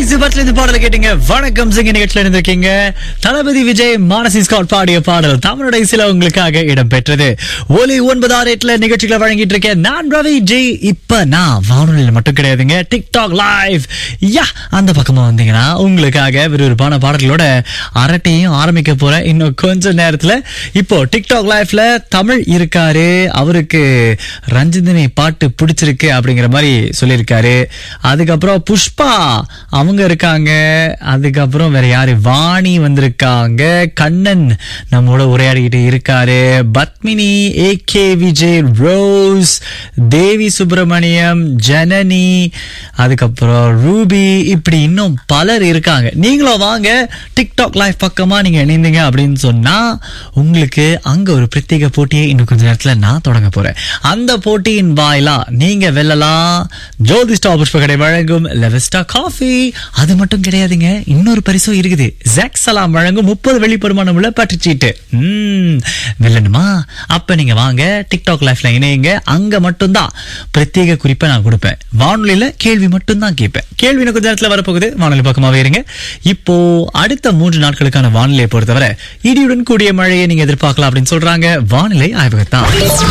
படத்துல இந்த பாடலை கேட்டீங்க வணக்கம் சிங்க நிகழ்ச்சியில இருந்திருக்கீங்க தளபதி விஜய் மானசி ஸ்காட் பாடிய பாடல் தமிழோட சில உங்களுக்காக இடம் பெற்றது ஒலி ஒன்பது ஆறு எட்டுல நிகழ்ச்சிகளை வழங்கிட்டு இருக்கேன் நான் ரவி ஜி இப்ப நான் வானொலியில மட்டும் கிடையாதுங்க டிக்டாக் லைவ் யா அந்த பக்கமா வந்தீங்கன்னா உங்களுக்காக விறுவிறுப்பான பாடல்களோட அரட்டையும் ஆரம்பிக்க போறேன் இன்னும் கொஞ்ச நேரத்துல இப்போ டிக்டாக் லைவ்ல தமிழ் இருக்காரு அவருக்கு ரஞ்சிதனை பாட்டு பிடிச்சிருக்கு அப்படிங்கிற மாதிரி சொல்லியிருக்காரு அதுக்கப்புறம் புஷ்பா அவங்க இருக்காங்க அதுக்கப்புறம் வேற யாரு வாணி வந்திருக்காங்க கண்ணன் நம்மோட உரையாடிக்கிட்டு இருக்காரு Padmini A K Vijay Rose Devi Subramaniam Janani அதுக்கப்புறம் ரூபி இப்படி இன்னும் பலர் இருக்காங்க நீங்களும் வாங்க டிக்டாக் லைவ் பக்கமா நீங்க இணைந்தீங்க அப்படின்னு சொன்னா உங்களுக்கு அங்க ஒரு பிரத்யேக போட்டியை இன்னும் கொஞ்ச நேரத்துல நான் தொடங்க போறேன் அந்த போட்டியின் வாயிலா நீங்க வெல்லலாம் ஜோதிஸ்டா புஷ்பகடை வழங்கும் லெவஸ்டா காஃபி அது மட்டும் கிடையாதுங்க இன்னொரு பரிசும் இருக்குது ஜாக் சலாம் வழங்கும் முப்பது வெள்ளி பெருமானம் உள்ள பட்டுச்சீட்டு ம் வெல்லணுமா அப்ப நீங்க வாங்க டிக்டாக் லைஃப்ல இணையுங்க அங்க மட்டும்தான் பிரத்யேக குறிப்பை நான் கொடுப்பேன் வானொலியில கேள்வி மட்டும் தான் கேட்பேன் கேள்வி இன்னும் கொஞ்ச நேரத்துல வரப்போகுது வானொலி பக்கமாவே இருங்க இப்போ அடுத்த மூன்று நாட்களுக்கான வானிலையை பொறுத்தவரை இடியுடன் கூடிய மழையை நீங்க எதிர்பார்க்கலாம் அப்படின்னு சொல்றாங்க வானிலை ஆய்வகத்தான்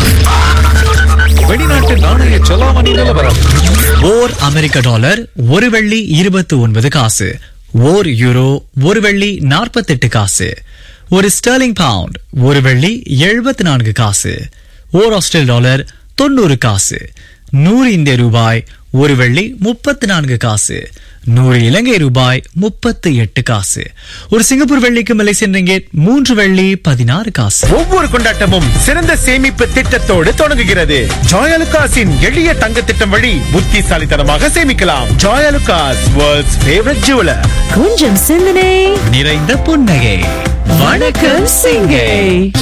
வெளிநாட்டு நாணய செலாவணி நிலவரம் ஓர் அமெரிக்க டாலர் ஒரு வெள்ளி இருபத்தி ஒன்பது காசு ஓர் யூரோ ஒரு வெள்ளி நாற்பத்தெட்டு காசு ஒரு ஸ்டெர்லிங் பவுண்ட் ஒரு வெள்ளி எழுபத்தி நான்கு காசு ஓர் ஆஸ்திரேலிய டாலர் தொண்ணூறு காசு நூறு இந்திய ரூபாய் ஒரு வெள்ளி முப்பத்தி நான்கு காசு நூறு இலங்கை ரூபாய் முப்பத்தி எட்டு காசு ஒரு சிங்கப்பூர் வெள்ளிக்கு மலேசியன் ரிங்கெட் மூன்று வெள்ளி பதினாறு காசு ஒவ்வொரு கொண்டாட்டமும் சிறந்த சேமிப்பு திட்டத்தோடு தொடங்குகிறது ஜாயலுகாஸின் எளிய தங்க திட்டம் வழி புத்திசாலித்தனமாக சேமிக்கலாம் ஜாயலுகாஸ் வேர்ல்ட்ஸ் ஃபேவரட் ஜுவலர் கொஞ்சம் சிந்தனை நிறைந்த புன்னகை வணக்கம் சிங்கை